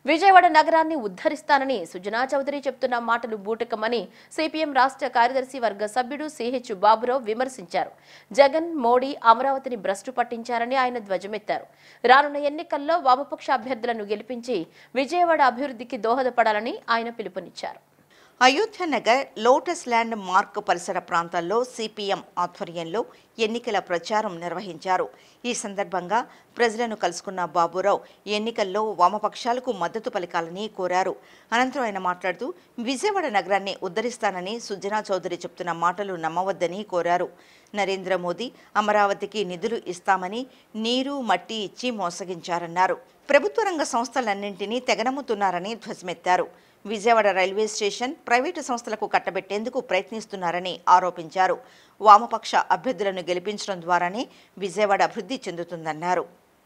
విజయవాడ నగరాన్ని ఉద్ధరిస్తానని సుజనా చౌదరి చెప్తున్న మాటలు బూటకమని సిపిఎం రాష్ట్ర కార్యదర్శి వర్గ సభ్యుడు సిహెచ్ బాబురావు విమర్శించారు జగన్ మోడీ అమరావతిని భ్రష్టు పట్టించారని ఆయన ధ్వజమెత్తారు రానున్న ఎన్నికల్లో వామపక్ష అభ్యర్థులను గెలిపించి విజయవాడ అభివృద్ధికి దోహదపడాలని ఆయన పిలుపునిచ్చారు Ayodhya Nagar Lotus Landmark పరిసర ప్రాంతాల్లో సిపిఎం ఆధ్వర్యంలో ఎన్నికల ప్రచారం నిర్వహించారు ఈ సందర్భంగా ప్రజలను కలుసుకున్న బాబురావు ఎన్నికల్లో వామపక్షాలకు మద్దతు పలికాలని కోరారు అనంతరం ఆయన మాట్లాడుతూ విజయవాడ నగరాన్ని ఉద్ధరిస్తానని సుజనా చౌదరి చెప్తున్న మాటలు నమ్మవద్దని కోరారు నరేంద్ర మోదీ అమరావతికి నిధులు ఇస్తామని నీరు మట్టి ఇచ్చి మోసగించారన్నారు ప్రభుత్వ రంగ సంస్థలన్నింటినీ తెగనమ్ముతున్నారని ధ్వజమెత్తారు విజయవాడ రైల్వే స్టేషన్ ప్రైవేటు సంస్థలకు కట్టబెట్టేందుకు ప్రయత్నిస్తున్నారని ఆరోపించారు వామపక్ష అభ్యర్థులను గెలిపించడం ద్వారానే విజయవాడ అభివృద్ధి చెందుతుందన్నారు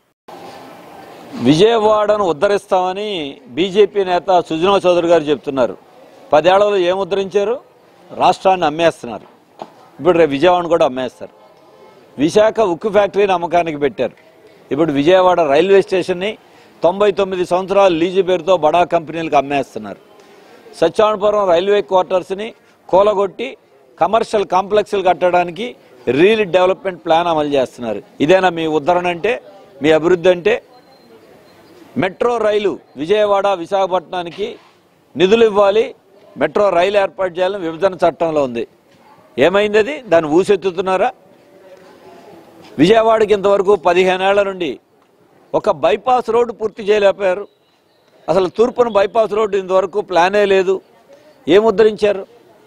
విజయవాడను ఉద్ధరిస్తామని బీజేపీ నేత సుజనా చౌదరి గారు చెప్తున్నారు పదేళ్లలో ఏం ఉద్ధరించారు రాష్ట్రాన్ని అమ్మేస్తున్నారు ఇప్పుడు రేపు విజయవాడను కూడా అమ్మేస్తారు విశాఖ ఉక్కు ఫ్యాక్టరీని అమ్మకానికి పెట్టారు ఇప్పుడు విజయవాడ రైల్వే స్టేషన్ని తొంభై తొమ్మిది సంవత్సరాల లీజు పేరుతో బడా కంపెనీలకు అమ్మేస్తున్నారు సత్యానపురం రైల్వే క్వార్టర్స్ని కూలగొట్టి కమర్షియల్ కాంప్లెక్స్లు కట్టడానికి రీల్ డెవలప్మెంట్ ప్లాన్ అమలు చేస్తున్నారు ఇదేనా మీ ఉద్ధరణ అంటే మీ అభివృద్ధి అంటే మెట్రో రైలు విజయవాడ విశాఖపట్నానికి నిధులు ఇవ్వాలి మెట్రో రైలు ఏర్పాటు చేయాలని విభజన చట్టంలో ఉంది ఏమైంది అది దాన్ని ఊసెత్తుతున్నారా విజయవాడకి ఇంతవరకు పదిహేనేళ్ల నుండి ఒక బైపాస్ రోడ్డు పూర్తి చేయలేకపోయారు అసలు తూర్పున బైపాస్ రోడ్డు ఇంతవరకు ప్లానే లేదు ఏం ఉద్ధరించారు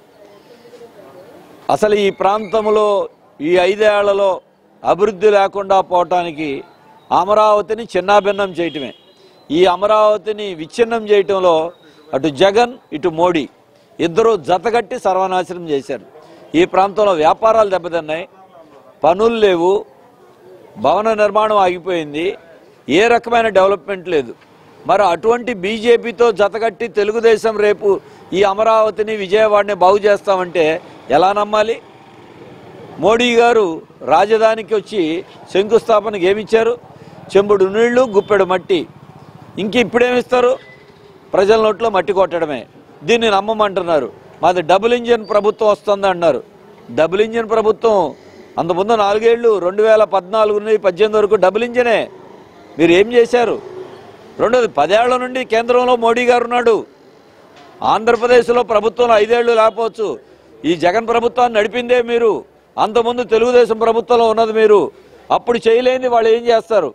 అసలు ఈ ప్రాంతంలో ఈ ఐదేళ్లలో అభివృద్ధి లేకుండా పోవటానికి అమరావతిని చిన్నాభిన్నం చేయటమే ఈ అమరావతిని విచ్ఛిన్నం చేయటంలో అటు జగన్ ఇటు మోడీ ఇద్దరు జతగట్టి సర్వనాశనం చేశారు ఈ ప్రాంతంలో వ్యాపారాలు దెబ్బతిన్నాయి పనులు లేవు భవన నిర్మాణం ఆగిపోయింది ఏ రకమైన డెవలప్మెంట్ లేదు మరి అటువంటి బీజేపీతో జతగట్టి తెలుగుదేశం రేపు ఈ అమరావతిని విజయవాడని బాగు చేస్తామంటే ఎలా నమ్మాలి మోడీ గారు రాజధానికి వచ్చి శంకుస్థాపనకి ఏమిచ్చారు చెంబుడు నీళ్లు గుప్పెడు మట్టి ఇంక ఇప్పుడేమిస్తారు ప్రజల నోట్లో మట్టి కొట్టడమే దీన్ని నమ్మమంటున్నారు మాది డబుల్ ఇంజిన్ ప్రభుత్వం వస్తుంది అన్నారు డబుల్ ఇంజిన్ ప్రభుత్వం అంతకుముందు నాలుగేళ్లు రెండు వేల పద్నాలుగు నుండి పద్దెనిమిది వరకు డబుల్ ఇంజినే మీరు ఏం చేశారు రెండోది పదేళ్ల నుండి కేంద్రంలో మోడీ గారు ఉన్నాడు ఆంధ్రప్రదేశ్లో ప్రభుత్వంలో ఐదేళ్లు లేకపోవచ్చు ఈ జగన్ ప్రభుత్వాన్ని నడిపిందే మీరు అంతకుముందు తెలుగుదేశం ప్రభుత్వంలో ఉన్నది మీరు అప్పుడు చేయలేని వాళ్ళు ఏం చేస్తారు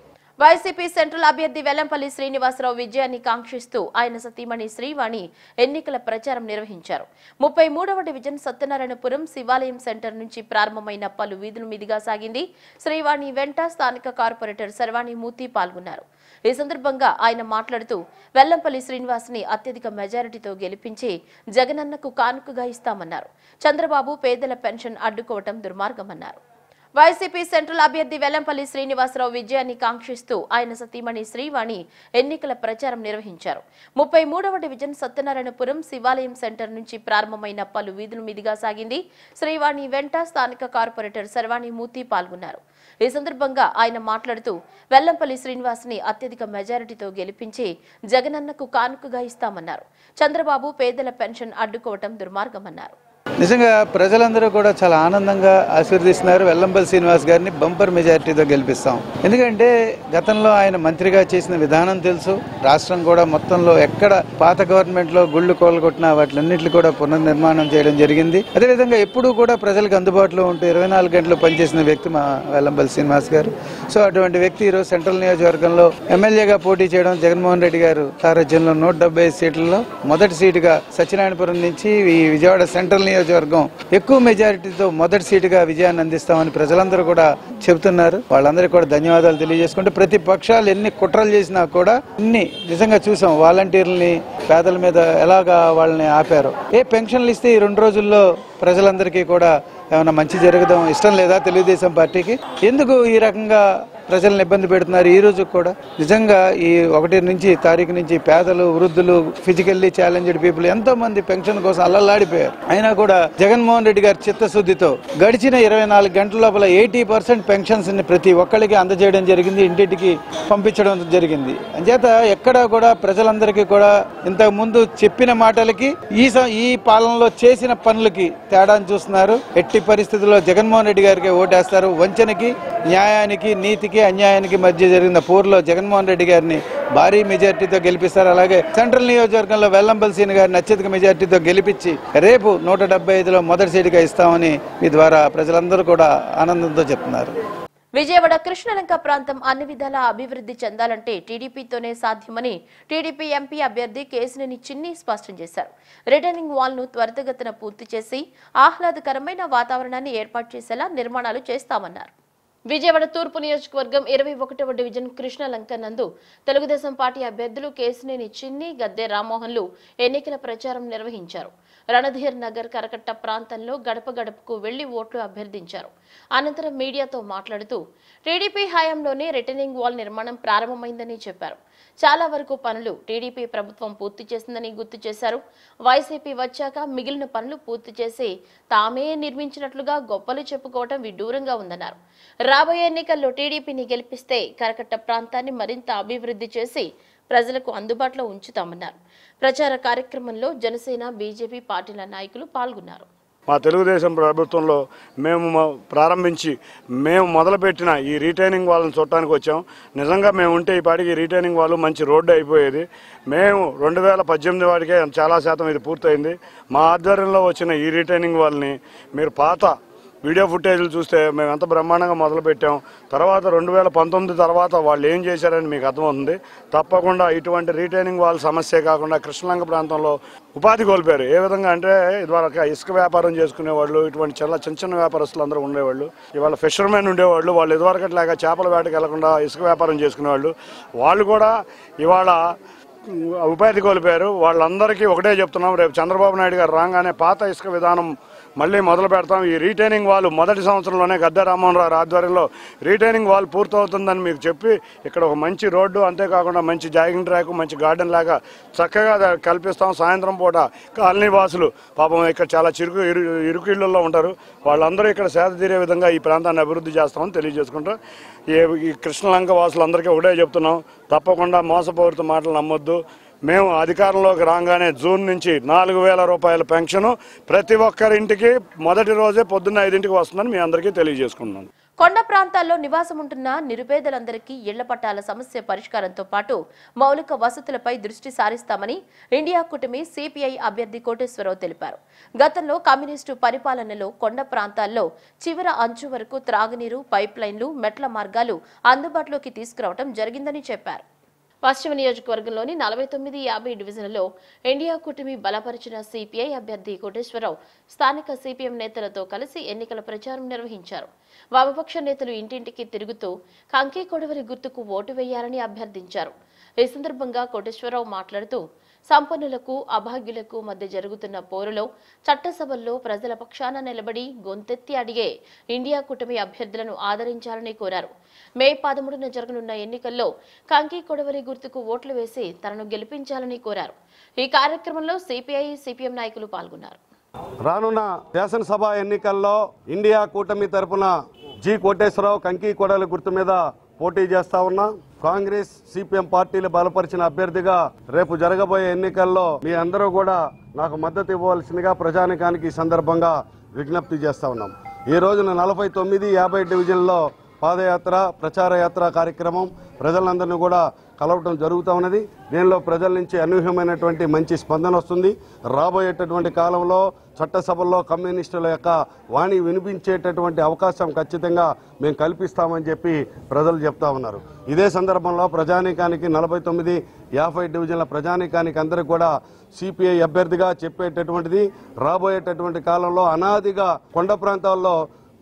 వైసీపీ సెంట్రల్ అభ్యర్థి వెల్లంపల్లి శ్రీనివాసరావు విజయాన్ని కాంక్షిస్తూ ఆయన సతీమణి శ్రీవాణి ఎన్నికల ప్రచారం నిర్వహించారు ముప్పై మూడవ డివిజన్ సత్యనారాయణపురం శివాలయం సెంటర్ నుంచి ప్రారంభమైన పలు వీధుల మీదుగా సాగింది శ్రీవాణి వెంట స్థానిక కార్పొరేటర్ శర్వాణి మూర్తి పాల్గొన్నారు ఈ సందర్భంగా ఆయన మాట్లాడుతూ వెల్లంపల్లి శ్రీనివాస్ని అత్యధిక మెజారిటీతో గెలిపించి జగనన్నకు కానుకగా ఇస్తామన్నారు చంద్రబాబు పేదల పెన్షన్ అడ్డుకోవటం దుర్మార్గమన్నారు వైసీపీ సెంట్రల్ అభ్యర్థి వెల్లంపల్లి శ్రీనివాసరావు విజయాన్ని కాంక్షిస్తూ ఆయన సతీమణి శ్రీవాణి ఎన్నికల ప్రచారం నిర్వహించారు ముప్పై మూడవ డివిజన్ సత్యనారాయణపురం శివాలయం సెంటర్ నుంచి ప్రారంభమైన పలు వీధుల మీదుగా సాగింది శ్రీవాణి వెంట స్థానిక కార్పొరేటర్ శర్వాణి మూర్తి పాల్గొన్నారు ఈ సందర్భంగా ఆయన మాట్లాడుతూ వెల్లంపల్లి శ్రీనివాస్ని అత్యధిక మెజారిటీతో గెలిపించి జగనన్నకు కానుకగా ఇస్తామన్నారు చంద్రబాబు పేదల పెన్షన్ అడ్డుకోవటం దుర్మార్గమన్నారు నిజంగా ప్రజలందరూ కూడా చాలా ఆనందంగా ఆశీర్దిస్తున్నారు వెల్లంపల్లి శ్రీనివాస్ గారిని బంపర్ మెజారిటీతో గెలిపిస్తాం ఎందుకంటే గతంలో ఆయన మంత్రిగా చేసిన విధానం తెలుసు రాష్ట్రం కూడా మొత్తంలో ఎక్కడ పాత గవర్నమెంట్ లో గుళ్ళు కోలగొట్టినా వాటిలన్నింటినీ కూడా పునర్నిర్మాణం చేయడం జరిగింది అదేవిధంగా ఎప్పుడూ కూడా ప్రజలకు అందుబాటులో ఉంటూ ఇరవై నాలుగు గంటలు పనిచేసిన వ్యక్తి మా వెల్లంపల్లి శ్రీనివాస్ గారు సో అటువంటి వ్యక్తి ఈరోజు సెంట్రల్ నియోజకవర్గంలో ఎమ్మెల్యేగా పోటీ చేయడం జగన్మోహన్ రెడ్డి గారు సారథ్యంలో నూట డెబ్బై సీట్లలో మొదటి సీటుగా సత్యనారాయణపురం నుంచి ఈ విజయవాడ సెంట్రల్ నియోజకవర్గం ఎక్కువ మెజారిటీతో మొదటి సీటుగా విజయాన్ని అందిస్తామని ప్రజలందరూ కూడా చెబుతున్నారు వాళ్ళందరికీ కూడా ధన్యవాదాలు తెలియజేసుకుంటే ప్రతి పక్షాలు ఎన్ని కుట్రలు చేసినా కూడా ఇన్ని నిజంగా చూసాం వాలంటీర్లని పేదల మీద ఎలాగా వాళ్ళని ఆపారు ఏ పెన్షన్లు ఇస్తే ఈ రెండు రోజుల్లో ప్రజలందరికీ కూడా ఏమైనా మంచి జరగడం ఇష్టం లేదా తెలుగుదేశం పార్టీకి ఎందుకు ఈ రకంగా ప్రజల్ని ఇబ్బంది పెడుతున్నారు ఈ రోజు కూడా నిజంగా ఈ ఒకటి నుంచి తారీఖు నుంచి పేదలు వృద్ధులు ఫిజికల్లీ ఛాలెంజ్డ్ పీపుల్ ఎంతో మంది పెన్షన్ కోసం అల్లల్లాడిపోయారు అయినా కూడా జగన్మోహన్ రెడ్డి గారి చిత్తశుద్ధితో గడిచిన ఇరవై నాలుగు గంటల లోపల ఎయిటీ పర్సెంట్ పెన్షన్స్ ని ప్రతి ఒక్కరికి అందజేయడం జరిగింది ఇంటింటికి పంపించడం జరిగింది అంచేత ఎక్కడా కూడా ప్రజలందరికీ కూడా ఇంతకు ముందు చెప్పిన మాటలకి ఈ స- ఈ పాలనలో చేసిన పనులకి తేడాను చూస్తున్నారు ఎట్టి పరిస్థితుల్లో జగన్మోహన్ రెడ్డి గారికి ఓటేస్తారు వంచనకి న్యాయానికి నీతికి అన్యాయానికి మధ్య జరిగిన పోరులో జగన్మోహన్ రెడ్డి గారిని భారీ మెజార్టీతో గెలిపిస్తారు అలాగే సెంట్రల్ నియోజకవర్గంలో వెల్లంపల్లి సీని గారిని అత్యధిక మెజార్టీతో గెలిపించి రేపు నూట డెబ్బై ఐదులో మొదటి సీటుగా ఇస్తామని మీ ద్వారా ప్రజలందరూ కూడా ఆనందంతో చెప్తున్నారు విజయవాడ కృష్ణలంక ప్రాంతం అన్ని విధాలా అభివృద్ధి చెందాలంటే టీడీపీతోనే సాధ్యమని టీడీపీ ఎంపీ అభ్యర్థి కేసినేని చిన్ని స్పష్టం చేశారు రిటర్నింగ్ వాల్ ను త్వరితగతిన పూర్తి చేసి ఆహ్లాదకరమైన వాతావరణాన్ని ఏర్పాటు చేసేలా నిర్మాణాలు చేస్తామన్నారు విజయవాడ తూర్పు నియోజకవర్గం ఇరవై ఒకటవ డివిజన్ కృష్ణలంక నందు తెలుగుదేశం పార్టీ అభ్యర్థులు కేసినేని చిన్ని గద్దె రామ్మోహన్లు ఎన్నికల ప్రచారం నిర్వహించారు రణధీర్ నగర్ కరకట్ట ప్రాంతంలో గడప గడపకు వెళ్లి ఓట్లు అభ్యర్థించారు అనంతరం మీడియాతో మాట్లాడుతూ టీడీపీ హయాంలోనే రిటర్నింగ్ వాల్ నిర్మాణం ప్రారంభమైందని చెప్పారు చాలా వరకు పనులు టీడీపీ ప్రభుత్వం పూర్తి చేసిందని గుర్తు చేశారు వైసీపీ వచ్చాక మిగిలిన పనులు పూర్తి చేసి తామే నిర్మించినట్లుగా గొప్పలు చెప్పుకోవడం విడ్డూరంగా ఉందన్నారు రాబోయే ఎన్నికల్లో టీడీపీని గెలిపిస్తే కరకట్ట ప్రాంతాన్ని మరింత అభివృద్ధి చేసి ప్రజలకు అందుబాటులో ఉంచుతామన్నారు ప్రచార కార్యక్రమంలో జనసేన బీజేపీ పార్టీల నాయకులు పాల్గొన్నారు మా తెలుగుదేశం ప్రభుత్వంలో మేము మ- ప్రారంభించి మేము మొదలుపెట్టిన ఈ రీటైనింగ్ వాళ్ళని చూడటానికి వచ్చాం నిజంగా మేము ఉంటే ఈ పాటికి ఈ రీటైనింగ్ వాళ్ళు మంచి రోడ్డు అయిపోయేది మేము రెండు వేల పద్దెనిమిది వాడికే చాలా శాతం ఇది పూర్తయింది మా ఆధ్వర్యంలో వచ్చిన ఈ రీటైనింగ్ వాళ్ళని మీరు పాత వీడియో ఫుటేజ్లు చూస్తే మేము ఎంత బ్రహ్మాండంగా మొదలుపెట్టాం తర్వాత రెండు వేల పంతొమ్మిది తర్వాత వాళ్ళు ఏం చేశారని మీకు అర్థమవుతుంది తప్పకుండా ఇటువంటి రీటైనింగ్ వాళ్ళ సమస్యే కాకుండా కృష్ణలంక ప్రాంతంలో ఉపాధి కోల్పోయారు ఏ విధంగా అంటే ఇదివరకు ఇసుక వ్యాపారం చేసుకునేవాళ్ళు ఇటువంటి చాలా చిన్న చిన్న వ్యాపారస్తులు అందరూ ఉండేవాళ్ళు ఇవాళ ఫిషర్మెన్ ఉండేవాళ్ళు వాళ్ళు ఇదివరకట్లాగా చేపల వేటకి వెళ్లకుండా ఇసుక వ్యాపారం చేసుకునేవాళ్ళు వాళ్ళు కూడా ఇవాళ ఉపాధి కోల్పోయారు వాళ్ళందరికీ ఒకటే చెప్తున్నాం రేపు చంద్రబాబు నాయుడు గారు రాగానే పాత ఇసుక విధానం మళ్ళీ మొదలు పెడతాం ఈ రీటైనింగ్ వాల్ మొదటి సంవత్సరంలోనే గద్దె రామ్మోహన్ రావు ఆధ్వర్యంలో రీటైనింగ్ వాల్ పూర్తవుతుందని మీకు చెప్పి ఇక్కడ ఒక మంచి రోడ్డు అంతేకాకుండా మంచి జాగింగ్ ట్రాక్ మంచి గార్డెన్ లాగా చక్కగా దా- కల్పిస్తాం సాయంత్రం పూట కాలనీ వాసులు పాపం ఇక్కడ చాలా చిరుకు ఇరు ఇరుకు ఇళ్లలో ఉంటారు వాళ్ళందరూ ఇక్కడ సేద తీరే విధంగా ఈ ప్రాంతాన్ని అభివృద్ధి చేస్తామని తెలియజేసుకుంటూ ఈ ఈ కృష్ణలంక వాసులందరికీ ఒకటే చెప్తున్నాం తప్పకుండా మోసపూరిత మాటలు నమ్మొద్దు మేము అధికారంలోకి రాగానే జూన్ నుంచి నాలుగు వేల రూపాయల పెన్షన్ ప్రతి ఒక్కరింటికి మొదటి రోజే పొద్దున్న ఐదింటికి వస్తుందని మీ అందరికీ తెలియజేసుకున్నాను కొండ ప్రాంతాల్లో నివాసం ఉంటున్న నిరుపేదలందరికీ ఇళ్ల పట్టాల సమస్య పరిష్కారంతో పాటు మౌలిక వసతులపై దృష్టి సారిస్తామని ఇండియా కూటమి సిపిఐ అభ్యర్థి కోటేశ్వరరావు తెలిపారు గతంలో కమ్యూనిస్టు పరిపాలనలో కొండ ప్రాంతాల్లో చివర అంచు వరకు త్రాగునీరు పైప్ లైన్లు మెట్ల మార్గాలు అందుబాటులోకి తీసుకురావడం జరిగిందని చెప్పారు పశ్చిమ నియోజకవర్గంలోని నలభై తొమ్మిది యాభై డివిజన్లలో ఇండియా కూటమి బలపరిచిన సిపిఐ అభ్యర్థి కోటేశ్వరరావు స్థానిక సిపిఎం నేతలతో కలిసి ఎన్నికల ప్రచారం నిర్వహించారు వామపక్ష నేతలు ఇంటింటికి తిరుగుతూ కంకి కొడవలి గుర్తుకు ఓటు వేయాలని అభ్యర్థించారు ఈ సందర్భంగా కోటేశ్వరరావు మాట్లాడుతూ సంపన్నులకు అభాగ్యులకు మధ్య జరుగుతున్న పోరులో చట్టసభల్లో ప్రజల పక్షాన నిలబడి గొంతెత్తి అడిగే ఇండియా కూటమి అభ్యర్థులను ఆదరించాలని కోరారు మే పదమూడున జరగనున్న ఎన్నికల్లో కంకి కొడవలి గుర్తుకు ఓట్లు వేసి తనను గెలిపించాలని కోరారు ఈ కార్యక్రమంలో సిపిఐ సిపిఎం నాయకులు పాల్గొన్నారు రానున్న శాసనసభ ఎన్నికల్లో ఇండియా కూటమి తరపున జి కోటేశ్వరరావు కంకి కొడలి గుర్తు మీద పోటీ చేస్తా ఉన్నా కాంగ్రెస్ సిపిఎం పార్టీలు బలపరిచిన అభ్యర్థిగా రేపు జరగబోయే ఎన్నికల్లో మీ అందరూ కూడా నాకు మద్దతు ఇవ్వవలసిందిగా ప్రజానికానికి ఈ సందర్భంగా విజ్ఞప్తి చేస్తా ఉన్నాం ఈ రోజున నలభై తొమ్మిది యాభై డివిజన్లో పాదయాత్ర ప్రచార యాత్ర కార్యక్రమం ప్రజలందరినీ కూడా కలవటం జరుగుతూ ఉన్నది దీనిలో ప్రజల నుంచి అనూహ్యమైనటువంటి మంచి స్పందన వస్తుంది రాబోయేటటువంటి కాలంలో చట్టసభల్లో కమ్యూనిస్టుల యొక్క వాణి వినిపించేటటువంటి అవకాశం ఖచ్చితంగా మేము కల్పిస్తామని చెప్పి ప్రజలు చెప్తా ఉన్నారు ఇదే సందర్భంలో ప్రజానీకానికి నలభై తొమ్మిది యాభై డివిజన్ల ప్రజానీకానికి అందరికి కూడా సిపిఐ అభ్యర్థిగా చెప్పేటటువంటిది రాబోయేటటువంటి కాలంలో అనాదిగా కొండ ప్రాంతాల్లో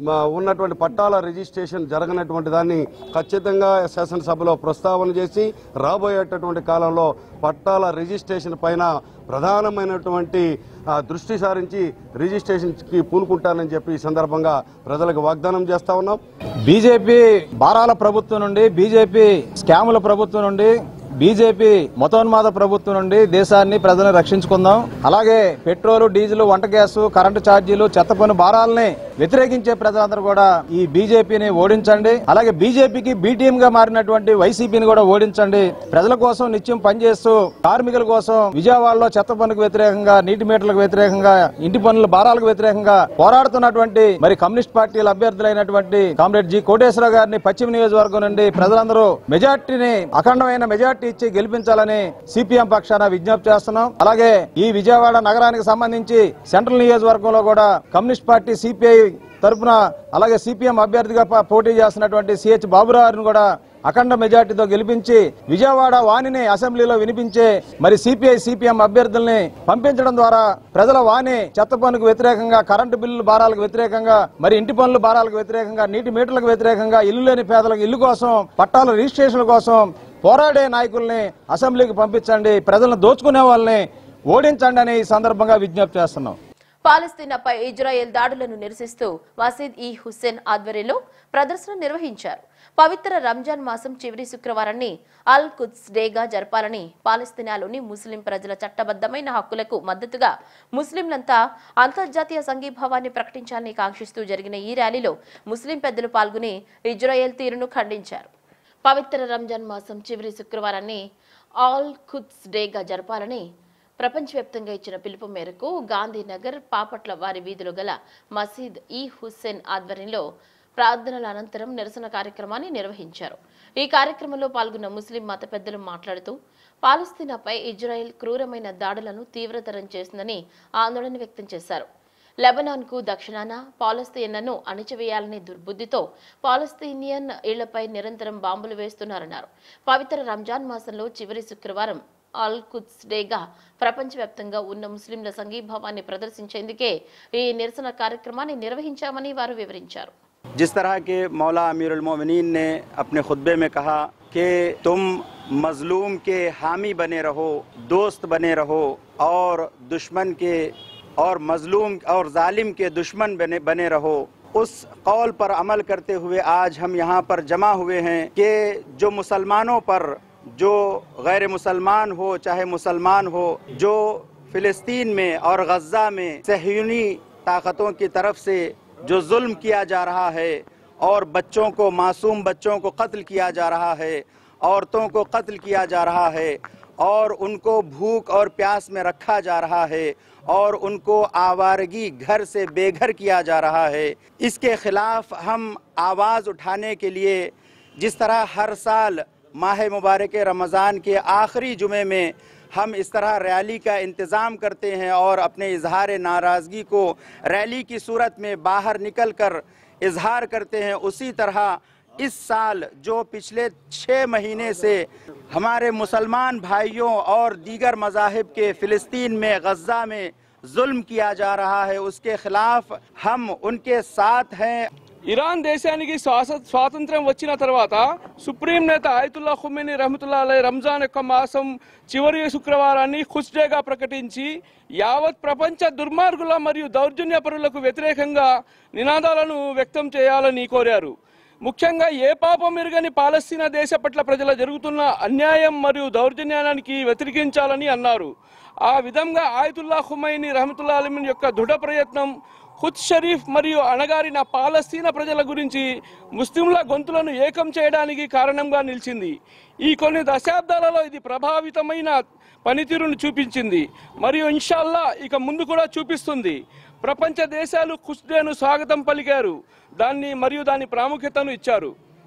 మా ఉన్నటువంటి పట్టాల రిజిస్ట్రేషన్ జరగనటువంటి దాన్ని ఖచ్చితంగా శాసనసభలో ప్రస్తావన చేసి రాబోయేటటువంటి కాలంలో పట్టాల రిజిస్ట్రేషన్ పైన ప్రధానమైనటువంటి ఆ, దృష్టి సారించి రిజిస్ట్రేషన్కి పూనుకుంటానని చెప్పి ఈ సందర్భంగా ప్రజలకు వాగ్దానం చేస్తా ఉన్నాం బీజేపీ బారాల ప్రభుత్వం నుండి బీజేపీ స్కాముల ప్రభుత్వం నుండి బీజేపీ మతోన్మాద ప్రభుత్వం నుండి దేశాన్ని ప్రజలను రక్షించుకుందాం అలాగే పెట్రోల్ డీజిల్ వంట గ్యాస్ కరెంటు ఛార్జీలు చెత్త పన్ను భారాలని వ్యతిరేకించే ప్రజలందరూ కూడా ఈ బీజేపీని ఓడించండి అలాగే బీజేపీకి బీటీఎం గా మారినటువంటి వైసీపీని కూడా ఓడించండి ప్రజల కోసం నిత్యం పనిచేస్తూ కార్మికుల కోసం విజయవాడలో చెత్త పన్నుకు వ్యతిరేకంగా నీటి మీటర్లకు వ్యతిరేకంగా ఇంటి పన్నుల భారాలకు వ్యతిరేకంగా పోరాడుతున్నటువంటి మరి కమ్యూనిస్ట్ పార్టీల అభ్యర్థులైనటువంటి కామ్రేడ్ జి కోటేశ్వరరావు గారిని పశ్చిమ నియోజకవర్గం నుండి ప్రజలందరూ మెజార్టీని అఖండమైన మెజార్టీ ఇచ్చి గెలిపించాలని సిపిఎం పక్షాన విజ్ఞప్తి చేస్తున్నాం అలాగే ఈ విజయవాడ నగరానికి సంబంధించి సెంట్రల్ నియోజకవర్గంలో కూడా కమ్యూనిస్ట్ పార్టీ సిపిఐ తరపున అలాగే సిపిఎం అభ్యర్థిగా ప- పోటీ చేస్తున్నటువంటి సిహెచ్ బాబురావుని కూడా అఖండ మెజార్టీతో గెలిపించి విజయవాడ వాణిని అసెంబ్లీలో వినిపించే మరి సిపిఐ సిపిఎం అభ్యర్థుల్ని పంపించడం ద్వారా ప్రజల వాణి చెత్త పన్నుకు వ్యతిరేకంగా కరెంటు బిల్లుల భారాలకు వ్యతిరేకంగా మరి ఇంటి పన్నుల భారాలకు వ్యతిరేకంగా నీటి మీటర్లకు వ్యతిరేకంగా ఇల్లు లేని పేదలకు ఇల్లు కోసం పట్టాల రిజిస్ట్రేషన్ కోసం పోరాడే నాయకుల్ని అసెంబ్లీకి పంపించండి ప్రజలను దోచుకునే వాళ్ళని ఓడించండి అని ఈ సందర్భంగా విజ్ఞప్తి చేస్తున్నాం పాలస్తీనాపై ఇజ్రాయెల్ దాడులను నిరసిస్తూ వసీద్ ఈ హుస్సేన్ ఆధ్వర్యంలో ప్రదర్శన నిర్వహించారు పవిత్ర రంజాన్ మాసం చివరి శుక్రవారాన్ని అల్ కుద్స్ డేగా జరపాలని పాలస్తీనాలోని ముస్లిం ప్రజల చట్టబద్దమైన హక్కులకు మద్దతుగా ముస్లింలంతా అంతర్జాతీయ సంఘీభావాన్ని ప్రకటించాలని కాంక్షిస్తూ జరిగిన ఈ ర్యాలీలో ముస్లిం పెద్దలు పాల్గొని ఇజ్రాయెల్ తీరును ఖండించారు పవిత్ర రంజాన్ మాసం చివరి శుక్రవారాన్ని ఆల్ ఖుద్స్ డేగా జరపాలని ప్రపంచవ్యాప్తంగా ఇచ్చిన పిలుపు మేరకు గాంధీనగర్ పాపట్ల వారి వీధిలో గల మసీద్ ఈ హుస్సేన్ ఆధ్వర్యంలో ప్రార్థనల అనంతరం నిరసన కార్యక్రమాన్ని నిర్వహించారు ఈ కార్యక్రమంలో పాల్గొన్న ముస్లిం మత పెద్దలు మాట్లాడుతూ పాలస్తీనాపై ఇజ్రాయెల్ క్రూరమైన దాడులను తీవ్రతరం చేసిందని ఆందోళన వ్యక్తం చేశారు లెబనాన్కు దక్షిణాన పాలస్తీన్లను అణిచివేయాలనే దుర్బుద్ధితో పాలస్తీనియన్ ఇళ్లపై నిరంతరం బాంబులు వేస్తున్నారన్నారు పవిత్ర రంజాన్ మాసంలో చివరి శుక్రవారం అల్ కుద్స్ డేగా ప్రపంచవ్యాప్తంగా ఉన్న ముస్లింల సంఘీభావాన్ని ప్రదర్శించేందుకే ఈ నిరసన కార్యక్రమాన్ని నిర్వహించామని వారు వివరించారు जिस तरह के मौला अमीरुल मोमिनीन ने अपने खुतबे में कहा कि तुम मजलूम के हामी बने रहो दोस्त बने रहो और दुश्मन के और मजलूम और जालिम के दुश्मन बने बने रहो उस कौल पर अमल करते हुए आज हम यहाँ पर जमा हुए हैं कि जो मुसलमानों पर जो गैर मुसलमान हो चाहे मुसलमान हो जो फिलिस्तीन में और गज्जा में सहयूनी ताकतों की तरफ से जो जुल्म किया जा रहा है और बच्चों को मासूम बच्चों को कत्ल किया जा रहा है औरतों को कत्ल किया जा रहा है और उनको भूख और प्यास में रखा जा रहा है और उनको आवारगी घर से बेघर किया जा रहा है इसके खिलाफ हम आवाज़ उठाने के लिए जिस तरह हर साल माह मुबारक रमज़ान के आखिरी जुमे में हम इस तरह रैली का इंतज़ाम करते हैं और अपने इजहार नाराज़गी को रैली की सूरत में बाहर निकल कर इजहार करते हैं उसी तरह इस साल जो पिछले छः महीने से हमारे मुसलमान भाइयों और दीगर मजाहब के फ़िलिस्तीन में गज़ा में जुल्म किया जा रहा है उसके खिलाफ हम उनके साथ हैं ఇరాన్ దేశానికి శ్వాస స్వాతంత్ర్యం వచ్చిన తర్వాత సుప్రీం నేత ఆయతుల్లా ఖుమేని రహమతుల్లా అలై రంజాన్ యొక్క మాసం చివరి శుక్రవారాన్ని ఖుష్ డేగా ప్రకటించి యావత్ ప్రపంచ దుర్మార్గుల మరియు దౌర్జన్యపరులకు వ్యతిరేకంగా నినాదాలను వ్యక్తం చేయాలని కోరారు ముఖ్యంగా ఏ పాపం ఎరుగని పాలస్తీనా దేశ పట్ల ప్రజల జరుగుతున్న అన్యాయం మరియు దౌర్జన్యానికి వ్యతిరేకించాలని అన్నారు ఆ విధంగా ఆయతుల్లా ఖుమైని రహమతుల్లా అలమిన్ యొక్క దృఢ ప్రయత్నం ఖుద్ షరీఫ్ మరియు అణగారిన పాలస్తీనా ప్రజల గురించి ముస్లింల గొంతులను ఏకం చేయడానికి కారణంగా నిలిచింది ఈ కొన్ని దశాబ్దాలలో ఇది ప్రభావితమైన పనితీరును చూపించింది మరియు ఇన్షాల్లా ఇక ముందు కూడా చూపిస్తుంది ప్రపంచ దేశాలు ఖుష్ డేను స్వాగతం పలికారు దాన్ని మరియు దాని ప్రాముఖ్యతను ఇచ్చారు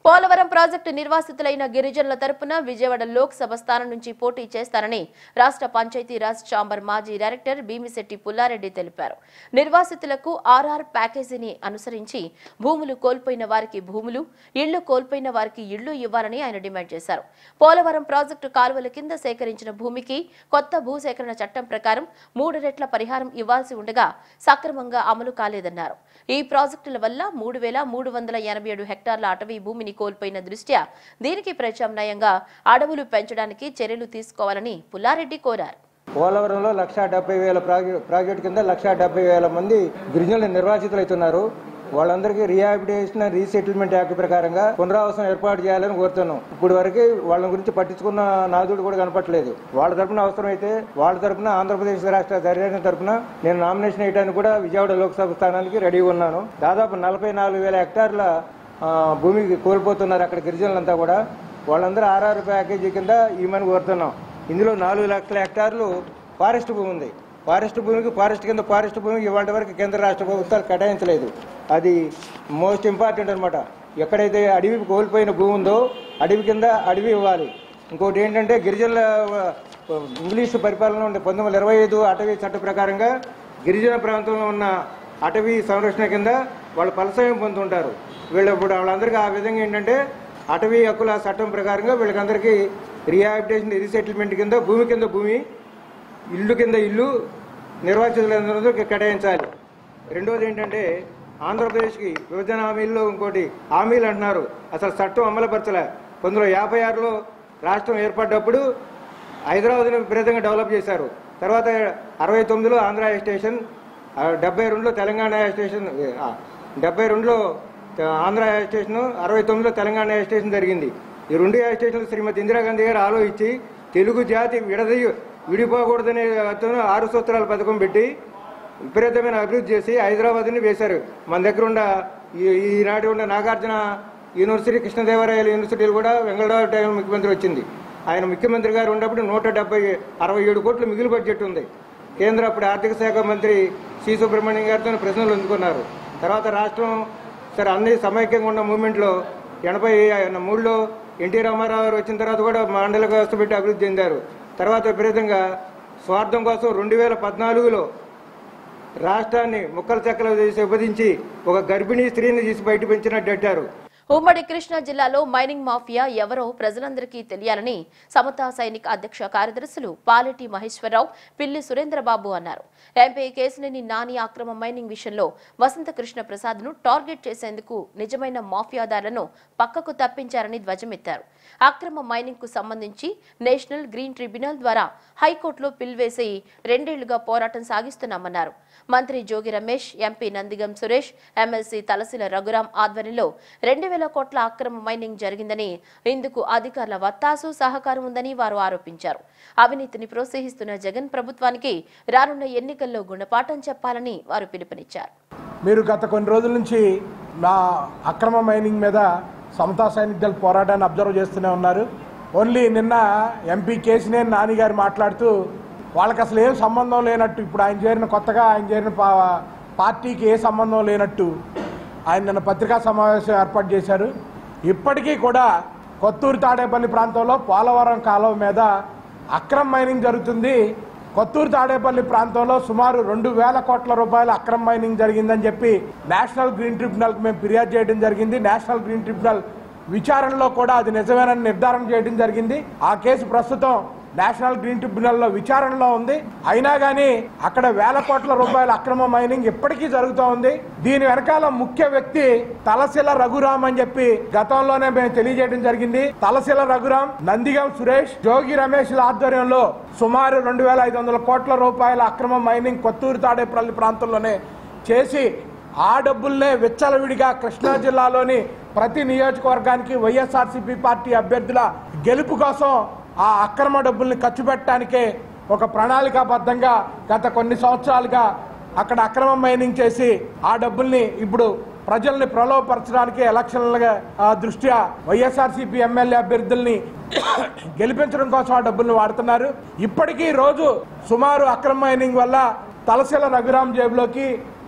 పోలవరం ప్రాజెక్టు నిర్వాసితులైన గిరిజనుల తరపున విజయవాడ లోక్సభ స్థానం నుంచి పోటీ చేస్తారని రాష్ట్ర పంచాయతీరాజ్ ఛాంబర్ మాజీ డైరెక్టర్ భీమిశెట్టి పుల్లారెడ్డి తెలిపారు నిర్వాసితులకు ఆర్ఆర్ ప్యాకేజీని అనుసరించి భూములు కోల్పోయిన వారికి భూములు ఇళ్లు కోల్పోయిన వారికి ఇళ్లు ఇవ్వాలని ఆయన డిమాండ్ చేశారు పోలవరం ప్రాజెక్టు కాలువల కింద సేకరించిన భూమికి కొత్త భూసేకరణ చట్టం ప్రకారం మూడు రెట్ల పరిహారం ఇవ్వాల్సి ఉండగా సక్రమంగా అమలు కాలేదన్నారు ఈ ప్రాజెక్టుల వల్ల మూడు వేల మూడు వందల ఎనభై ఏడు హెక్టార్ల అటవీ భూమిని కోల్పోయిన దృష్ట్యా దీనికి ప్రత్యామ్నాయంగా అడవులు పెంచడానికి చర్యలు తీసుకోవాలని పుల్లారెడ్డి కోరారు పోలవరంలో లక్ష డెబ్బై వేల ప్రాజె- ప్రాజెక్టు కింద లక్ష డెబ్బై వేల మంది గిరిజనులు నిర్వాసితులు అవుతున్నారు వాళ్ళందరికీ రీహాబిటేషన్ రీసెటిల్మెంట్ యాక్ట్ ప్రకారంగా పునరావాసం ఏర్పాటు చేయాలని కోరుతున్నాం ఇప్పుడు వరకు వాళ్ళ గురించి పట్టించుకున్న నాదుడు కూడా కనపట్లేదు వాళ్ళ తరపున అవసరమైతే వాళ్ళ తరపున ఆంధ్రప్రదేశ్ రాష్ట్ర ధైర్యాన్ని తరపున నేను నామినేషన్ వేయడానికి కూడా విజయవాడ లోక్సభ స్థానానికి రెడీగా ఉన్నాను దాదాపు నలభై నాలుగు వేల హెక్టార్ల ఆ, భూమికి కోల్పోతున్నారు అక్కడ గిరిజనులంతా కూడా వాళ్ళందరూ ఆర్ఆర్ ప్యాకేజీ కింద ఇవ్వమని కోరుతున్నాం ఇందులో నాలుగు లక్షల హెక్టార్లు ఫారెస్ట్ భూమి ఉంది ఫారెస్ట్ భూమికి ఫారెస్ట్ కింద ఫారెస్ట్ భూమికి ఇవాళ వరకు కేంద్ర రాష్ట్ర ప్రభుత్వాలు కేటాయించలేదు అది మోస్ట్ ఇంపార్టెంట్ అనమాట ఎక్కడైతే అడవి కోల్పోయిన భూమి ఉందో అడవి కింద అడవి ఇవ్వాలి ఇంకోటి ఏంటంటే గిరిజనుల ఆ, ఇంగ్లీషు పరిపాలన ఉండే పంతొమ్మిది వందల ఇరవై ఐదు అటవీ చట్ట ప్రకారంగా గిరిజన ప్రాంతంలో ఉన్న అటవీ సంరక్షణ కింద వాళ్ళు ఫలసాయం పొందుతుంటారు వీళ్ళు ఇప్పుడు వాళ్ళందరికీ ఆ విధంగా ఏంటంటే అటవీ హక్కుల చట్టం ప్రకారంగా వీళ్ళకందరికీ రీహాబిటేషన్ రీసెటిల్మెంట్ కింద భూమి కింద భూమి ఇల్లు కింద ఇల్లు నిర్వాసితులందరూ కేటాయించాలి రెండోది ఏంటంటే ఆంధ్రప్రదేశ్కి విభజన హామీల్లో ఇంకోటి హామీలు అంటున్నారు అసలు చట్టం అమలుపరచలే పంతొమ్మిది వందల యాభై ఆరులో రాష్ట్రం ఏర్పడ్డప్పుడు హైదరాబాద్ని విపరీతంగా డెవలప్ చేశారు తర్వాత అరవై తొమ్మిదిలో ఆంధ్ర హై స్టేషన్ ఆ, డెబ్బై రెండులో తెలంగాణ హై స్టేషన్ ఆ, డెబ్బై రెండులో ఆంధ్ర హై స్టేషన్ అరవై తొమ్మిదిలో తెలంగాణ హై స్టేషన్ జరిగింది ఈ రెండు హై స్టేషన్లు శ్రీమతి ఇందిరాగాంధీ గారు ఆలోచించి తెలుగు జాతి విడదీ విడిపోకూడదనే అతను ఆరు సూత్రాల పథకం పెట్టి విపరీతమైన అభివృద్ధి చేసి హైదరాబాద్ని వేశారు మన దగ్గర ఉన్న ఈ- ఈనాటి ఉన్న నాగార్జున యూనివర్సిటీ కృష్ణదేవరాయల యూనివర్సిటీలు కూడా వెంగళరావు టైం ముఖ్యమంత్రి వచ్చింది ఆయన ముఖ్యమంత్రి గారు ఉన్నప్పుడు నూట డెబ్బై అరవై ఏడు కోట్ల మిగులు బడ్జెట్ ఉంది కేంద్ర అప్పుడు ఆర్థిక శాఖ మంత్రి సి సుబ్రహ్మణ్యం గారితో ప్రశ్నలు అందుకున్నారు తర్వాత రాష్ట్రం సరే అన్ని సమైక్యంగా ఉన్న మూమెంట్లో ఎనభై మూడులో ఎన్టీ రామారావు గారు వచ్చిన తర్వాత కూడా మండల వ్యవస్థ పెట్టి అభివృద్ధి చెందారు తర్వాత విపరీతంగా స్వార్థం కోసం రెండు వేల పద్నాలుగులో రాష్ట్రాన్ని ముక్కల చెక్కలు చేసి విభజించి ఒక గర్భిణీ స్త్రీని తీసి బయట పెంచినట్టు అట్టారు ఉమ్మడి కృష్ణా జిల్లాలో మైనింగ్ మాఫియా ఎవరో ప్రజలందరికీ తెలియాలని సమతా సైనిక్ అధ్యక్ష కార్యదర్శులు పాలెటి మహేశ్వరరావు పిల్లి సురేంద్రబాబు అన్నారు ఎంపీ కేసినేని నాని అక్రమ మైనింగ్ విషయంలో వసంత కృష్ణ ప్రసాద్ ను టార్గెట్ చేసేందుకు నిజమైన మాఫియాదారులను పక్కకు తప్పించారని ధ్వజమెత్తారు అక్రమ మైనింగ్ కు సంబంధించి నేషనల్ గ్రీన్ ట్రిబ్యునల్ ద్వారా హైకోర్టులో పిల్ వేసి రెండేళ్లుగా పోరాటం సాగిస్తున్నామన్నారు మంత్రి జోగి రమేష్ ఎంపీ నందిగం సురేష్ ఎమ్మెల్సీ తలసిల రఘురాం ఆధ్వర్యంలో రెండు వేల కోట్ల అక్రమ మైనింగ్ జరిగిందని ఇందుకు అధికారుల వత్తాసు సహకారం ఉందని వారు ఆరోపించారు అవినీతిని ప్రోత్సహిస్తున్న జగన్ ప్రభుత్వానికి రానున్న ఎన్నికల్లో గుణపాఠం చెప్పాలని వారు పిలుపునిచ్చారు మీరు గత కొన్ని రోజుల నుంచి నా అక్రమ మైనింగ్ మీద సమతా సైనిక దళ పోరాటాన్ని అబ్జర్వ్ చేస్తూనే ఉన్నారు ఓన్లీ నిన్న ఎంపీ కేసినేని నాని గారు మాట్లాడుతూ వాళ్ళకి అసలు ఏం సంబంధం లేనట్టు ఇప్పుడు ఆయన చేరిన కొత్తగా ఆయన చేరిన పా- పార్టీకి ఏ సంబంధం లేనట్టు ఆయన నిన్న పత్రికా సమావేశం ఏర్పాటు చేశారు ఇప్పటికీ కూడా కొత్తూరు తాడేపల్లి ప్రాంతంలో పోలవరం కాలువ మీద అక్రమ మైనింగ్ జరుగుతుంది కొత్తూరు తాడేపల్లి ప్రాంతంలో సుమారు రెండు వేల కోట్ల రూపాయల అక్రమ మైనింగ్ జరిగిందని చెప్పి నేషనల్ గ్రీన్ ట్రిబ్యునల్ మేము ఫిర్యాదు చేయడం జరిగింది నేషనల్ గ్రీన్ ట్రిబ్యునల్ విచారణలో కూడా అది నిజమేనని నిర్ధారణ చేయడం జరిగింది ఆ కేసు ప్రస్తుతం నేషనల్ గ్రీన్ ట్రిబ్యునల్లో విచారణలో ఉంది అయినా కానీ అక్కడ వేల కోట్ల రూపాయల అక్రమ మైనింగ్ ఇప్పటికీ జరుగుతూ ఉంది దీని వెనకాల ముఖ్య వ్యక్తి తలశిల రఘురామ్ అని చెప్పి గతంలోనే మేము తెలియజేయడం జరిగింది తలశిల రఘురామ్ నందిగం సురేష్ జోగి రమేష్ ఆధ్వర్యంలో సుమారు రెండు వేల ఐదు వందల కోట్ల రూపాయల అక్రమ మైనింగ్ కొత్తూరు తాడేపల్లి ప్రాంతంలోనే చేసి ఆ డబ్బుల్నే విచ్చలవిడిగా కృష్ణా జిల్లాలోని ప్రతి నియోజకవర్గానికి వైఎస్ఆర్సీపీ పార్టీ అభ్యర్థుల గెలుపు కోసం ఆ అక్రమ డబ్బుల్ని ఖర్చు పెట్టడానికే ఒక ప్రణాళికాబద్ధంగా గత కొన్ని సంవత్సరాలుగా అక్కడ అక్రమ మైనింగ్ చేసి ఆ డబ్బుల్ని ఇప్పుడు ప్రజల్ని ప్రలోభపరచడానికి ఎలక్షన్ల ఆ, దృష్ట్యా వైఎస్ఆర్సీపీ ఎమ్మెల్యే అభ్యర్థుల్ని గెలిపించడం కోసం ఆ డబ్బుల్ని వాడుతున్నారు ఇప్పటికీ రోజు సుమారు అక్రమ మైనింగ్ వల్ల తలశీల రఘురాం జేబులోకి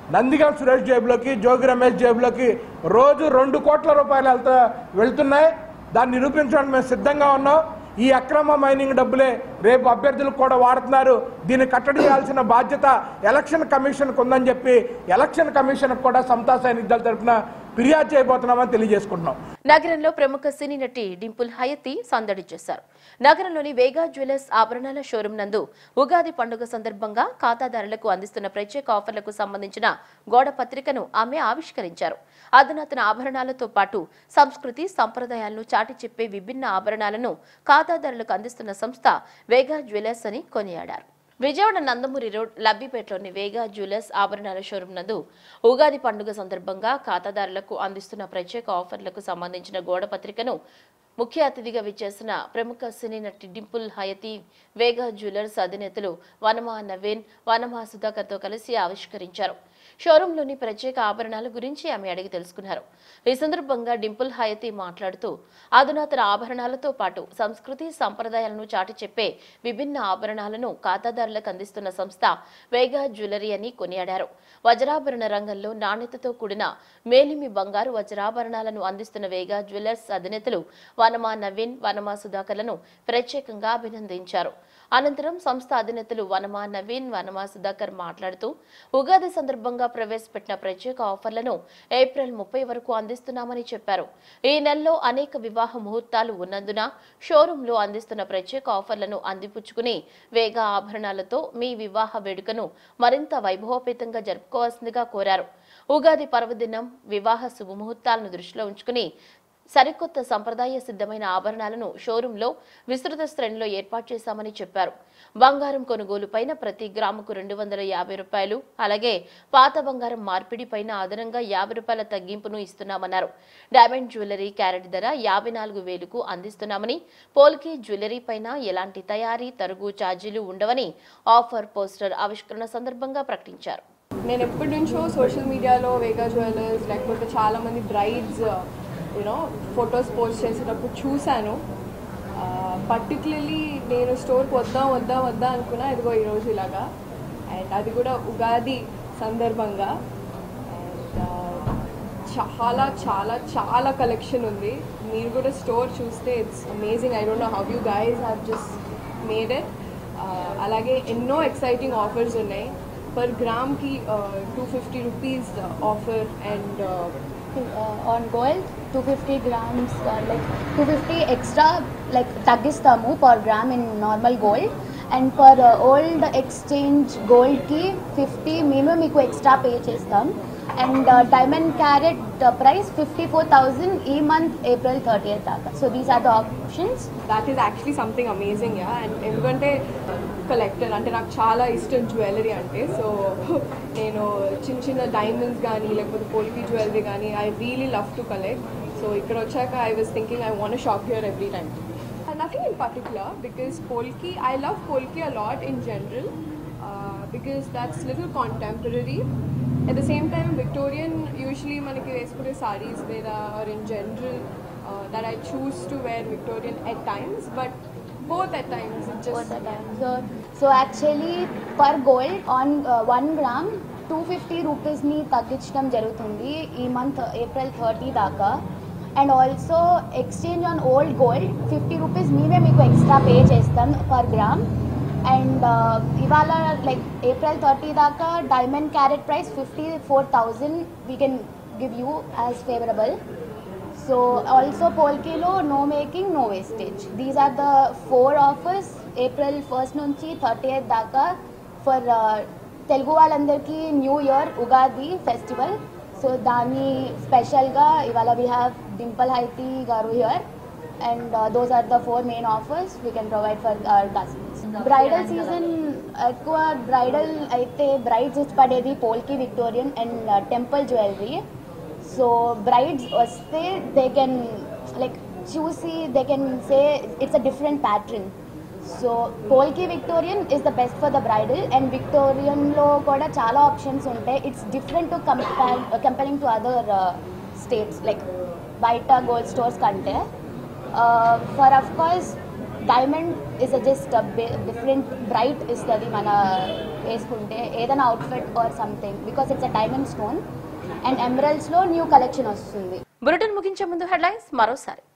నందిగం సురేష్ జేబులోకి జోగి రమేష్ జేబులోకి రోజు రెండు కోట్ల రూపాయలు వెళ్తా వెళ్తున్నాయి దాన్ని నిరూపించడానికి మేము సిద్ధంగా ఉన్నాం ఈ అక్రమ మైనింగ్ డబ్బులే రేపు అభ్యర్థులకు కూడా వాడుతున్నారు దీన్ని కట్టడి చేయాల్సిన బాధ్యత ఎలక్షన్ కమిషన్కు ఉందని చెప్పి ఎలక్షన్ కమిషన్కు కూడా సమతా సైనికుల తరఫున ఫిర్యాదు చేయబోతున్నామని తెలియజేసుకుంటున్నాం నగరంలో ప్రముఖ సినీ నటి డింపుల్ హయతి సందడి చేశారు నగరంలోని వేగా జ్యువెలర్స్ ఆభరణాల షోరూం నందు ఉగాది పండుగ సందర్భంగా ఖాతాదారులకు అందిస్తున్న ప్రత్యేక ఆఫర్లకు సంబంధించిన గోడ పత్రికను ఆమె ఆవిష్కరించారు అధునాతన ఆభరణాలతో పాటు సంస్కృతి సంప్రదాయాలను చాటి చెప్పే విభిన్న ఆభరణాలను ఖాతాదారులకు అందిస్తున్న సంస్థ వేగా జ్యువెలర్స్ అని కొనియాడారు విజయవాడ నందమూరి రోడ్ లబ్బిపేటలోని వేగా జ్యువెలర్స్ ఆభరణాల షోరూం నందు ఉగాది పండుగ సందర్భంగా ఖాతాదారులకు అందిస్తున్న ప్రత్యేక ఆఫర్లకు సంబంధించిన గోడ పత్రికను ముఖ్య అతిథిగా విచ్చేసిన ప్రముఖ సినీ నటి డింపుల్ హయతి వేగా జ్యువెలర్స్ అధినేతలు వనమా నవీన్ వనమా సుధాకర్తో కలిసి ఆవిష్కరించారు షోరూంలోని ప్రత్యేక ఆభరణాల గురించి ఆమె అడిగి తెలుసుకున్నారు ఈ సందర్భంగా డింపుల్ హయతి మాట్లాడుతూ అధునాతన ఆభరణాలతో పాటు సంస్కృతి సంప్రదాయాలను చాటి చెప్పే విభిన్న ఆభరణాలను ఖాతాదారులకు అందిస్తున్న సంస్థ వేగా జ్యువెలరీ అని కొనియాడారు వజ్రాభరణ రంగంలో నాణ్యతతో కూడిన మేలిమి బంగారు వజ్రాభరణాలను అందిస్తున్న వేగా జ్యువెలర్స్ అధినేతలు వనమా నవీన్ వనమా సుధాకర్లను ప్రత్యేకంగా అభినందించారు అనంతరం సంస్థ అధినేతలు వనమా నవీన్ వనమా సుధాకర్ మాట్లాడుతూ ఉగాది సందర్భంగా ప్రవేశపెట్టిన ప్రత్యేక ఆఫర్లను ఏప్రిల్ ముప్పై వరకు అందిస్తున్నామని చెప్పారు ఈ నెలలో అనేక వివాహ ముహూర్తాలు ఉన్నందున షోరూంలో అందిస్తున్న ప్రత్యేక ఆఫర్లను అందిపుచ్చుకుని వేగా ఆభరణాలతో మీ వివాహ వేడుకను మరింత వైభవపేతంగా జరుపుకోవాల్సిందిగా కోరారు ఉగాది పర్వదినం వివాహ శుభముహూర్తాలను దృష్టిలో ఉంచుకుని సరికొత్త సంప్రదాయ సిద్ధమైన ఆభరణాలను షోరూంలో విస్తృత శ్రేణిలో ఏర్పాటు చేశామని చెప్పారు బంగారం కొనుగోలు పైన ప్రతి గ్రాముకు రెండు వందల యాభై రూపాయలు అలాగే పాత బంగారం మార్పిడి పైన అదనంగా యాభై రూపాయల తగ్గింపును ఇస్తున్నామన్నారు డైమండ్ జ్యువెలరీ క్యారెట్ ధర యాభై నాలుగు వేలకు అందిస్తున్నామని పోల్కి జ్యువెలరీ పైన ఎలాంటి తయారీ తరుగు ఛార్జీలు ఉండవని ఆఫర్ పోస్టర్ ఆవిష్కరణ సందర్భంగా ప్రకటించారు నేను ఎప్పటి నుంచో సోషల్ మీడియాలో వేగా జ్యువెలర్స్ లేకపోతే చాలామంది బ్రైడ్స్ యూనో ఫొటోస్ పోస్ట్ చేసేటప్పుడు చూశాను పర్టికులర్లీ నేను స్టోర్కి వద్దాం వద్దాం వద్దాం అనుకున్నా ఇదిగో ఈరోజు ఇలాగా అండ్ అది కూడా ఉగాది సందర్భంగా అండ్ చాలా చాలా చాలా కలెక్షన్ ఉంది మీరు కూడా స్టోర్ చూస్తే it's amazing I don't know how you guys have just made it అలాగే ఎన్నో ఎక్సైటింగ్ ఆఫర్స్ ఉన్నాయి పర్ గ్రామ్కి two fifty rupees offer and on gold two fifty grams like two fifty extra like తగ్గిస్తాము per gram in normal gold and per old exchange గోల్డ్కి fifty మేము మీకు extra pay చేస్తాం and diamond carat price fifty four thousand ఈ month April thirty దాకా so these are the options that is actually something amazing ya and ఎందుకంటే collector అంటే నాకు చాలా ఇష్టం జ్యువెలరీ అంటే సో నేను చిన్న చిన్న డైమండ్స్ కానీ లేకపోతే పోల్కి జ్యువెలరీ కానీ I really love to collect so ఇక్కడ వచ్చాక I was thinking I want shop here every time nothing in particular because polki I love polki a lot in general because that's little contemporary at the same time victorian usually మనకి వేసుకునే sarees లేదా or in general uh, that i choose to wear victorian at times but both at times it just so so actually per gold on one gram two fifty రూపీస్ని తగ్గించడం జరుగుతుంది ఈ month April thirty దాకా and also exchange on old gold fifty rupees మేమే మీకు extra pay చేస్తాం per gram and ఇవాళ like April thirty దాకా diamond carat price fifty four thousand we can give you as favourable so also పోల్కీలో no making no wastage these are the four offers April first నుంచి thirty eighth దాకా for Telugu వాళ్ళందరికీ new year Ugadi festival so దాన్ని స్పెషల్గా ఇవాళ we have Dimple Hayathi garu here and those are the four main offers we can provide for our customers bridal season ఎక్కువ bridal అయితే brides ఇష్టపడేది polki Victorian and temple jewellery so brides వస్తే they can like చూసి they can say it's a different pattern so polki Victorian is the best for the bridal and విక్టోరియన్లో కూడా చాలా options ఉంటాయి it's different to compare comparing to other states like బయట gold stores కంటే for of course diamond is just different bright ఇస్తుంది మన వేసుకుంటే ఏదైనా outfit or something because it's a diamond stone and ఎమరల్స్లో న్యూ కలెక్షన్ వస్తుంది bulletin ముగించే ముందు హెడ్లైన్స్ మరోసారి